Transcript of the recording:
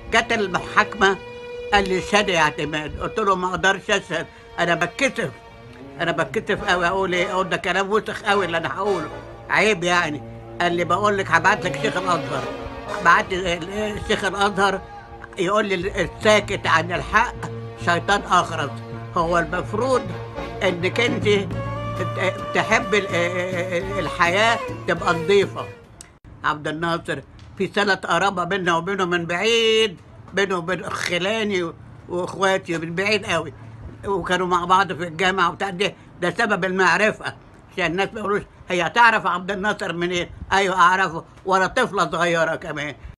جت المحاكمه قال لي شهد يا اعتماد قلت له ما اقدرش اشهد انا بتكسف انا بتكسف قوي اقول ايه اقول ده كلام وسخ قوي اللي انا هقوله عيب يعني قال لي بقول لك هبعت لك شيخ الازهر بعت شيخ الازهر يقول لي الساكت عن الحق شيطان اخرس هو المفروض انك انت تحب ال- الحياه تبقى نظيفه عبد الناصر في سنة قرابة بيننا وبينه من بعيد بينه وبين خلاني واخواتي من بعيد قوي وكانوا مع بعض في الجامعة وبتاع ده, ده سبب المعرفة عشان الناس ما يقولوش هي تعرف عبد الناصر منين؟ ايوه اعرفه وانا طفلة صغيرة كمان